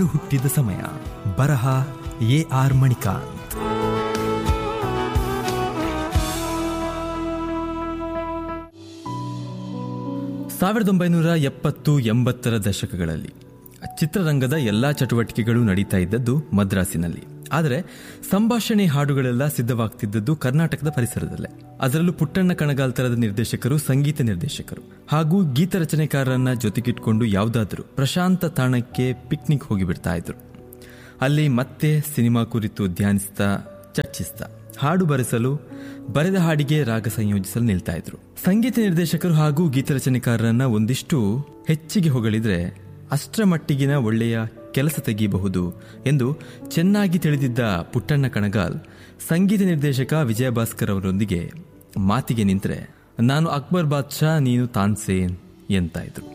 ಹಾಡು ಹುಟ್ಟಿದ ಸಮಯ ಬರಹ ಎ ಆರ್ ಮಣಿಕಾಂತ್ ಸಾವಿರದ ಒಂಬೈನೂರ ಎಪ್ಪತ್ತು ಎಂಬತ್ತರ ದಶಕಗಳಲ್ಲಿ ಚಿತ್ರರಂಗದ ಎಲ್ಲಾ ಚಟುವಟಿಕೆಗಳು ನಡೀತಾ ಇದ್ದದ್ದು ಮದ್ರಾಸಿನಲ್ಲಿ ಆದರೆ ಸಂಭಾಷಣೆ ಹಾಡುಗಳೆಲ್ಲ ಸಿದ್ಧವಾಗ್ತಿದ್ದದ್ದು ಕರ್ನಾಟಕದ ಪರಿಸರದಲ್ಲೇ ಅದರಲ್ಲೂ ಪುಟ್ಟಣ್ಣ ಕಣಗಾಲ್ ತರದ ನಿರ್ದೇಶಕರು ಸಂಗೀತ ನಿರ್ದೇಶಕರು ಹಾಗೂ ಗೀತ ರಚನೆಕಾರರನ್ನ ಜೊತೆಗಿಟ್ಕೊಂಡು ಯಾವುದಾದ್ರೂ ಪ್ರಶಾಂತ ತಾಣಕ್ಕೆ ಪಿಕ್ನಿಕ್ ಹೋಗಿಬಿಡ್ತಾ ಇದ್ರು ಅಲ್ಲಿ ಮತ್ತೆ ಸಿನಿಮಾ ಕುರಿತು ಧ್ಯಾನಿಸ್ತಾ ಚರ್ಚಿಸ್ತಾ ಹಾಡು ಬರೆಸಲು ಬರೆದ ಹಾಡಿಗೆ ರಾಗ ಸಂಯೋಜಿಸಲು ನಿಲ್ತಾ ಇದ್ರು ಸಂಗೀತ ನಿರ್ದೇಶಕರು ಹಾಗೂ ಗೀತ ರಚನೆಕಾರರನ್ನ ಒಂದಿಷ್ಟು ಹೆಚ್ಚಿಗೆ ಹೊಗಳಿದ್ರೆ ಅಷ್ಟರ ಮಟ್ಟಿಗಿನ ಒಳ್ಳೆಯ ಕೆಲಸ ತೆಗೆಯಬಹುದು ಎಂದು ಚೆನ್ನಾಗಿ ತಿಳಿದಿದ್ದ ಪುಟ್ಟಣ್ಣ ಕಣಗಾಲ್ ಸಂಗೀತ ನಿರ್ದೇಶಕ ವಿಜಯ ಭಾಸ್ಕರ್ ಅವರೊಂದಿಗೆ ಮಾತಿಗೆ ನಿಂತರೆ ನಾನು ಅಕ್ಬರ್ ಬಾದ್ಶಾ ನೀನು ತಾನ್ಸೇನ್ ಎಂತ ಇದ್ರು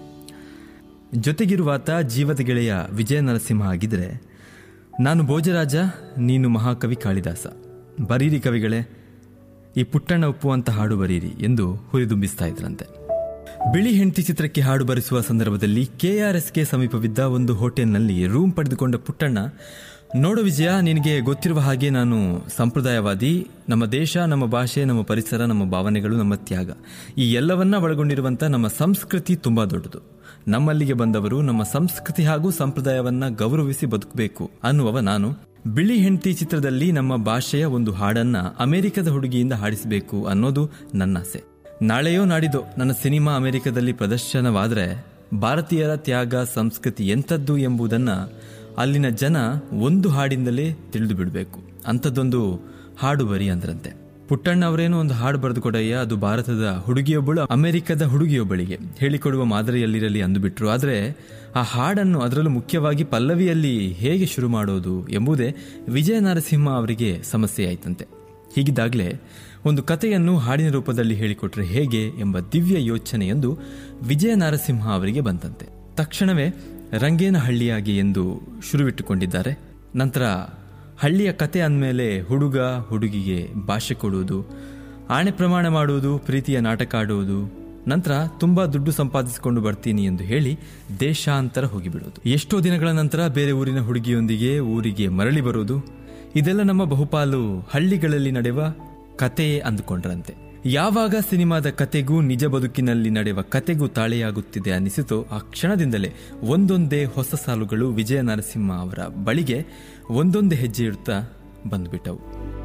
ಜೊತೆಗಿರುವಾತ ಜೀವದ ಗೆಳೆಯ ವಿಜಯ ನರಸಿಂಹ ಆಗಿದ್ರೆ ನಾನು ಭೋಜರಾಜ ನೀನು ಮಹಾಕವಿ ಕಾಳಿದಾಸ ಬರೀರಿ ಕವಿಗಳೇ ಈ ಪುಟ್ಟಣ್ಣ ಒಪ್ಪುವಂತ ಹಾಡು ಬರೀರಿ ಎಂದು ಹುರಿದುಂಬಿಸ್ತಾ ಇದ್ರಂತೆ ಬಿಳಿ ಹೆಂಡತಿ ಚಿತ್ರಕ್ಕೆ ಹಾಡು ಬರೆಸುವ ಸಂದರ್ಭದಲ್ಲಿ ಕೆಆರ್ಎಸ್ಗೆ ಸಮೀಪವಿದ್ದ ಒಂದು ಹೋಟೆಲ್ನಲ್ಲಿ ರೂಮ್ ಪಡೆದುಕೊಂಡ ಪುಟ್ಟಣ್ಣ ನೋಡು ವಿಜಯ ನಿನಗೆ ಗೊತ್ತಿರುವ ಹಾಗೆ ನಾನು ಸಂಪ್ರದಾಯವಾದಿ ನಮ್ಮ ದೇಶ ನಮ್ಮ ಭಾಷೆ ನಮ್ಮ ಪರಿಸರ ನಮ್ಮ ಭಾವನೆಗಳು ನಮ್ಮ ತ್ಯಾಗ ಈ ಎಲ್ಲವನ್ನ ಒಳಗೊಂಡಿರುವಂತ ನಮ್ಮ ಸಂಸ್ಕೃತಿ ತುಂಬಾ ದೊಡ್ಡದು ನಮ್ಮಲ್ಲಿಗೆ ಬಂದವರು ನಮ್ಮ ಸಂಸ್ಕೃತಿ ಹಾಗೂ ಸಂಪ್ರದಾಯವನ್ನ ಗೌರವಿಸಿ ಬದುಕಬೇಕು ಅನ್ನುವವ ನಾನು ಬಿಳಿ ಹೆಂಡತಿ ಚಿತ್ರದಲ್ಲಿ ನಮ್ಮ ಭಾಷೆಯ ಒಂದು ಹಾಡನ್ನ ಅಮೆರಿಕದ ಹುಡುಗಿಯಿಂದ ಹಾಡಿಸಬೇಕು ಅನ್ನೋದು ನನ್ನ ಆಸೆ ನಾಳೆಯೋ ನಾಡಿದೋ ನನ್ನ ಸಿನಿಮಾ ಅಮೆರಿಕದಲ್ಲಿ ಪ್ರದರ್ಶನವಾದರೆ ಭಾರತೀಯರ ತ್ಯಾಗ ಸಂಸ್ಕೃತಿ ಎಂಥದ್ದು ಎಂಬುದನ್ನ ಅಲ್ಲಿನ ಜನ ಒಂದು ಹಾಡಿಂದಲೇ ತಿಳಿದು ಬಿಡಬೇಕು ಅಂಥದ್ದೊಂದು ಹಾಡು ಬರಿ ಅಂದ್ರಂತೆ ಪುಟ್ಟಣ್ಣ ಅವರೇನೋ ಒಂದು ಹಾಡು ಬರೆದು ಕೊಡಯ್ಯ ಅದು ಭಾರತದ ಹುಡುಗಿಯೊಬ್ಬಳು ಅಮೆರಿಕದ ಹುಡುಗಿಯೊಬ್ಬಳಿಗೆ ಹೇಳಿಕೊಡುವ ಮಾದರಿಯಲ್ಲಿರಲಿ ಅಂದುಬಿಟ್ರು ಆದರೆ ಆ ಹಾಡನ್ನು ಅದರಲ್ಲೂ ಮುಖ್ಯವಾಗಿ ಪಲ್ಲವಿಯಲ್ಲಿ ಹೇಗೆ ಶುರು ಮಾಡೋದು ಎಂಬುದೇ ವಿಜಯ ನರಸಿಂಹ ಅವರಿಗೆ ಸಮಸ್ಯೆ ಆಯ್ತಂತೆ ಹೀಗಿದ್ದಾಗಲೇ ಒಂದು ಕಥೆಯನ್ನು ಹಾಡಿನ ರೂಪದಲ್ಲಿ ಹೇಳಿಕೊಟ್ರೆ ಹೇಗೆ ಎಂಬ ದಿವ್ಯ ಯೋಚನೆಯೊಂದು ವಿಜಯ ನರಸಿಂಹ ಅವರಿಗೆ ಬಂತಂತೆ ತಕ್ಷಣವೇ ರಂಗೇನ ಹಳ್ಳಿಯಾಗಿ ಎಂದು ಶುರುವಿಟ್ಟುಕೊಂಡಿದ್ದಾರೆ ನಂತರ ಹಳ್ಳಿಯ ಕತೆ ಅಂದಮೇಲೆ ಹುಡುಗ ಹುಡುಗಿಗೆ ಭಾಷೆ ಕೊಡುವುದು ಆಣೆ ಪ್ರಮಾಣ ಮಾಡುವುದು ಪ್ರೀತಿಯ ನಾಟಕ ಆಡುವುದು ನಂತರ ತುಂಬಾ ದುಡ್ಡು ಸಂಪಾದಿಸಿಕೊಂಡು ಬರ್ತೀನಿ ಎಂದು ಹೇಳಿ ದೇಶಾಂತರ ಹೋಗಿಬಿಡೋದು ಎಷ್ಟೋ ದಿನಗಳ ನಂತರ ಬೇರೆ ಊರಿನ ಹುಡುಗಿಯೊಂದಿಗೆ ಊರಿಗೆ ಮರಳಿ ಬರುವುದು ಇದೆಲ್ಲ ನಮ್ಮ ಬಹುಪಾಲು ಹಳ್ಳಿಗಳಲ್ಲಿ ನಡೆಯುವ ಕತೆಯೇ ಅಂದುಕೊಂಡ್ರಂತೆ ಯಾವಾಗ ಸಿನಿಮಾದ ಕತೆಗೂ ನಿಜ ಬದುಕಿನಲ್ಲಿ ನಡೆಯುವ ಕತೆಗೂ ತಾಳೆಯಾಗುತ್ತಿದೆ ಅನಿಸಿತೋ ಆ ಕ್ಷಣದಿಂದಲೇ ಒಂದೊಂದೇ ಹೊಸ ಸಾಲುಗಳು ವಿಜಯ ನರಸಿಂಹ ಅವರ ಬಳಿಗೆ ಒಂದೊಂದೇ ಹೆಜ್ಜೆ ಇಡುತ್ತಾ ಬಂದ್ಬಿಟ್ಟವು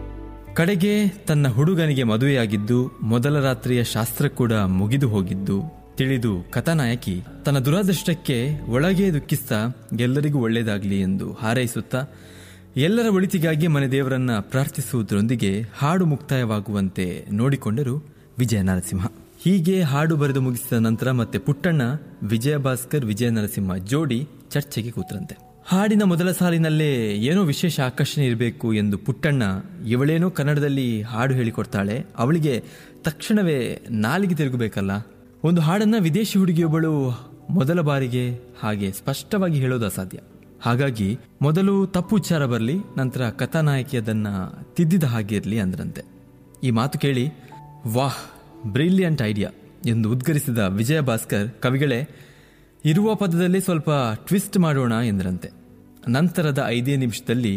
ಕಡೆಗೆ ತನ್ನ ಹುಡುಗನಿಗೆ ಮದುವೆಯಾಗಿದ್ದು ಮೊದಲ ರಾತ್ರಿಯ ಶಾಸ್ತ್ರ ಕೂಡ ಮುಗಿದು ಹೋಗಿದ್ದು ತಿಳಿದು ಕಥಾನಾಯಕಿ ತನ್ನ ದುರಾದೃಷ್ಟಕ್ಕೆ ಒಳಗೆ ದುಃಖಿಸ್ತಾ ಎಲ್ಲರಿಗೂ ಒಳ್ಳೆಯದಾಗಲಿ ಎಂದು ಹಾರೈಸುತ್ತಾ ಎಲ್ಲರ ಒಳಿತಿಗಾಗಿ ಮನೆ ದೇವರನ್ನ ಪ್ರಾರ್ಥಿಸುವುದರೊಂದಿಗೆ ಹಾಡು ಮುಕ್ತಾಯವಾಗುವಂತೆ ನೋಡಿಕೊಂಡರು ವಿಜಯ ನರಸಿಂಹ ಹೀಗೆ ಹಾಡು ಬರೆದು ಮುಗಿಸಿದ ನಂತರ ಮತ್ತೆ ಪುಟ್ಟಣ್ಣ ವಿಜಯ ಭಾಸ್ಕರ್ ವಿಜಯ ನರಸಿಂಹ ಜೋಡಿ ಚರ್ಚೆಗೆ ಕೂತರಂತೆ ಹಾಡಿನ ಮೊದಲ ಸಾಲಿನಲ್ಲೇ ಏನೋ ವಿಶೇಷ ಆಕರ್ಷಣೆ ಇರಬೇಕು ಎಂದು ಪುಟ್ಟಣ್ಣ ಇವಳೇನೋ ಕನ್ನಡದಲ್ಲಿ ಹಾಡು ಹೇಳಿಕೊಡ್ತಾಳೆ ಅವಳಿಗೆ ತಕ್ಷಣವೇ ನಾಲಿಗೆ ತಿರುಗಬೇಕಲ್ಲ ಒಂದು ಹಾಡನ್ನ ವಿದೇಶಿ ಹುಡುಗಿಯೊಬ್ಬಳು ಮೊದಲ ಬಾರಿಗೆ ಹಾಗೆ ಸ್ಪಷ್ಟವಾಗಿ ಹೇಳೋದು ಅಸಾಧ್ಯ ಹಾಗಾಗಿ ಮೊದಲು ತಪ್ಪು ಉಚ್ಚಾರ ಬರಲಿ ನಂತರ ಕಥಾನಾಯಕಿ ಅದನ್ನ ತಿದ್ದಿದ ಹಾಗೆ ಇರಲಿ ಅಂದ್ರಂತೆ ಈ ಮಾತು ಕೇಳಿ ವಾಹ್ ಬ್ರಿಲಿಯಂಟ್ ಐಡಿಯಾ ಎಂದು ಉದ್ಗರಿಸಿದ ವಿಜಯ ಭಾಸ್ಕರ್ ಕವಿಗಳೇ ಇರುವ ಪದದಲ್ಲಿ ಸ್ವಲ್ಪ ಟ್ವಿಸ್ಟ್ ಮಾಡೋಣ ಎಂದ್ರಂತೆ ನಂತರದ ಐದೇ ನಿಮಿಷದಲ್ಲಿ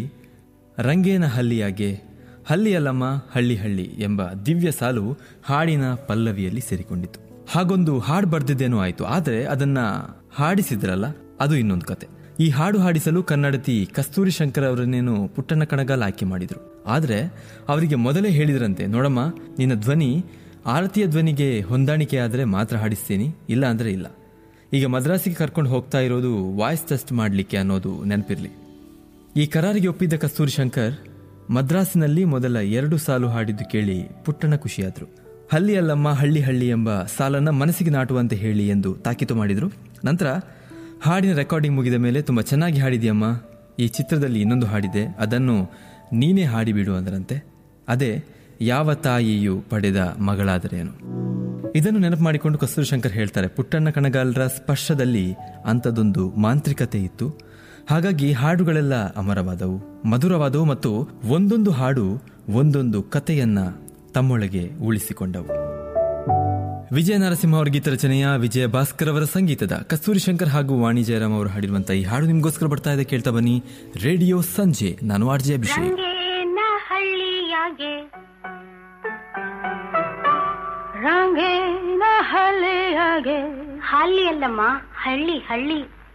ರಂಗೇನ ಹಲ್ಲಿಯಾಗೆ ಹಲ್ಲಿಯಲ್ಲಮ್ಮ ಹಳ್ಳಿ ಹಳ್ಳಿ ಎಂಬ ದಿವ್ಯ ಸಾಲು ಹಾಡಿನ ಪಲ್ಲವಿಯಲ್ಲಿ ಸೇರಿಕೊಂಡಿತು ಹಾಗೊಂದು ಹಾಡು ಬರ್ದಿದ್ದೇನೋ ಆಯ್ತು ಆದರೆ ಅದನ್ನ ಹಾಡಿಸಿದ್ರಲ್ಲ ಅದು ಇನ್ನೊಂದು ಕತೆ ಈ ಹಾಡು ಹಾಡಿಸಲು ಕನ್ನಡತಿ ಕಸ್ತೂರಿ ಶಂಕರ್ ಅವರನ್ನೇನು ಪುಟ್ಟಣ್ಣ ಕಣಗಾಲ್ ಆಯ್ಕೆ ಮಾಡಿದ್ರು ಆದರೆ ಅವರಿಗೆ ಮೊದಲೇ ಹೇಳಿದ್ರಂತೆ ನೋಡಮ್ಮ ನಿನ್ನ ಧ್ವನಿ ಆರತಿಯ ಧ್ವನಿಗೆ ಹೊಂದಾಣಿಕೆ ಆದರೆ ಮಾತ್ರ ಹಾಡಿಸ್ತೀನಿ ಇಲ್ಲ ಅಂದ್ರೆ ಇಲ್ಲ ಈಗ ಮದ್ರಾಸಿಗೆ ಕರ್ಕೊಂಡು ಹೋಗ್ತಾ ಇರೋದು ವಾಯ್ಸ್ ಟೆಸ್ಟ್ ಮಾಡಲಿಕ್ಕೆ ಅನ್ನೋದು ನೆನಪಿರ್ಲಿ ಈ ಕರಾರಿಗೆ ಒಪ್ಪಿದ್ದ ಕಸ್ತೂರಿ ಶಂಕರ್ ಮದ್ರಾಸಿನಲ್ಲಿ ಮೊದಲ ಎರಡು ಸಾಲು ಹಾಡಿದ್ದು ಕೇಳಿ ಪುಟ್ಟಣ ಖುಷಿಯಾದ್ರು ಹಳ್ಳಿ ಅಲ್ಲಮ್ಮ ಹಳ್ಳಿ ಹಳ್ಳಿ ಎಂಬ ಸಾಲನ್ನ ಮನಸ್ಸಿಗೆ ನಾಟುವಂತೆ ಹೇಳಿ ಎಂದು ತಾಕೀತು ಮಾಡಿದ್ರು ನಂತರ ಹಾಡಿನ ರೆಕಾರ್ಡಿಂಗ್ ಮುಗಿದ ಮೇಲೆ ತುಂಬಾ ಚೆನ್ನಾಗಿ ಹಾಡಿದ್ಯಮ್ಮ ಈ ಚಿತ್ರದಲ್ಲಿ ಇನ್ನೊಂದು ಹಾಡಿದೆ ಅದನ್ನು ನೀನೇ ಹಾಡಿಬಿಡು ಅಂದ್ರಂತೆ ಅದೇ ಯಾವ ತಾಯಿಯು ಪಡೆದ ಮಗಳಾದರೇನು ಇದನ್ನು ನೆನಪು ಮಾಡಿಕೊಂಡು ಕಸ್ತೂರಿ ಶಂಕರ್ ಹೇಳ್ತಾರೆ ಪುಟ್ಟಣ್ಣ ಕಣಗಾಲರ ಸ್ಪರ್ಶದಲ್ಲಿ ಅಂಥದ್ದೊಂದು ಮಾಂತ್ರಿಕತೆ ಇತ್ತು ಹಾಗಾಗಿ ಹಾಡುಗಳೆಲ್ಲ ಅಮರವಾದವು ಮಧುರವಾದವು ಮತ್ತು ಒಂದೊಂದು ಹಾಡು ಒಂದೊಂದು ಕಥೆಯನ್ನ ತಮ್ಮೊಳಗೆ ಉಳಿಸಿಕೊಂಡವು ವಿಜಯ ನರಸಿಂಹ ಅವರ ಗೀತ ರಚನೆಯ ವಿಜಯ ಭಾಸ್ಕರ್ ಅವರ ಸಂಗೀತದ ಕಸ್ತೂರಿ ಶಂಕರ್ ಹಾಗೂ ವಾಣಿ ಜಯರಾಮ್ ಅವರು ಹಾಡಿರುವಂತಹ ಈ ಹಾಡು ನಿಮ್ಗೋಸ್ಕರ ಬರ್ತಾ ಇದೆ ಕೇಳ್ತಾ ಬನ್ನಿ ರೇಡಿಯೋ ಸಂಜೆ ನಾನು ಆರ್ಜೆ ಅಭಿಷೇಕ್ ರಂಗೇನ ಹಳ್ಳಿಯಾಗೆ ರಂಗೇನ ಹಳ್ಳಿಯಾಗೆ ಹಳ್ಳಿ ಅಲ್ಲಮ್ಮ ಹಳ್ಳಿ ಹಳ್ಳಿ